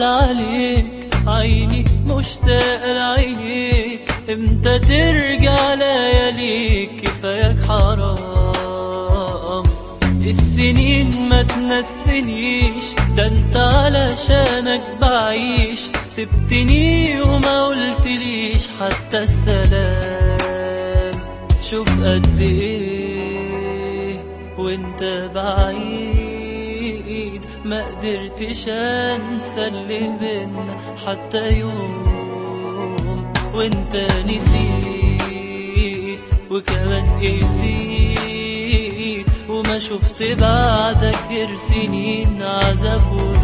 عليك عيني مشتاق لعينيك امتى ترجع لياليك كفاياك حرام السنين ما تنسنيش ده انت علشانك بعيش سبتني وما قلتليش حتى السلام شوف قد ايه وانت بعيد ما قدرتش انسى اللي بينا حتى يوم وانت نسيت وكمان قسيت وما شفت بعدك غير سنين عذاب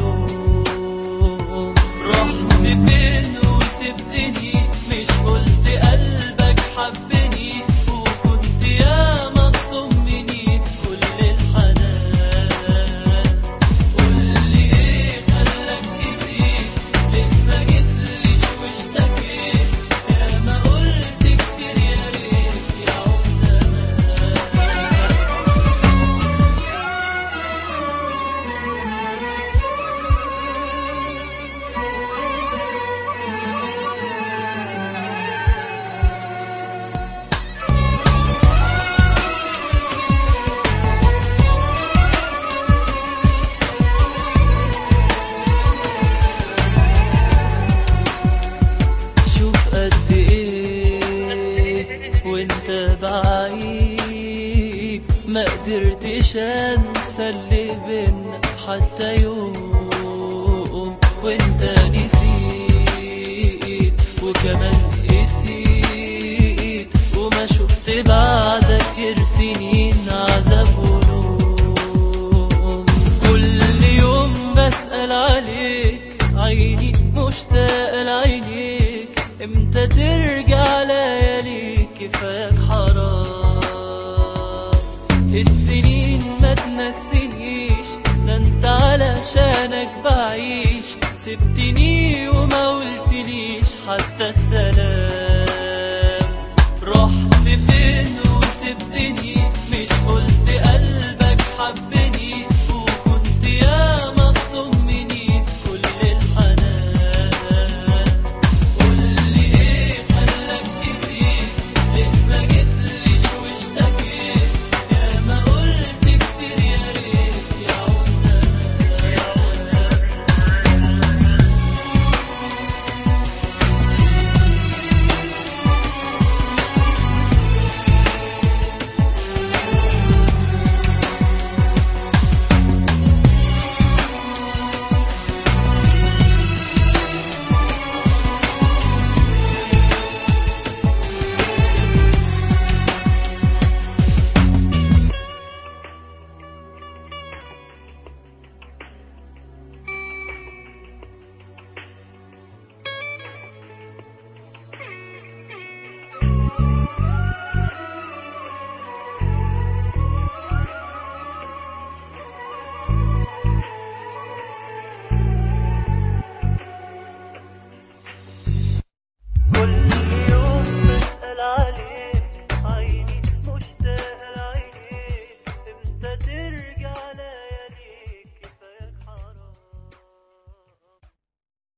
ولوم رحت فين وسبتني مش قلت قلبك حبني وكنت يا مطمني كل الحنان قولي ايه خلاك نسيت ليه ما جيتليش واشتكيت يا ما قلت كتير يا ريت يعود زمان شوف قد ايه وانت بعيد ما قدرتش انسى اللي بينا حتى يوم وانت نسيت وكمان قسيت وما شفت بعدك غير سنين عذاب ونوم كل يوم بسأل عليك عيني مشتاق لعينيك امتى ترجع لياليك كفاك حرام السنين ما تنسينيش ده انت علشانك بعيش سبتني وما قلتليش حتى السلام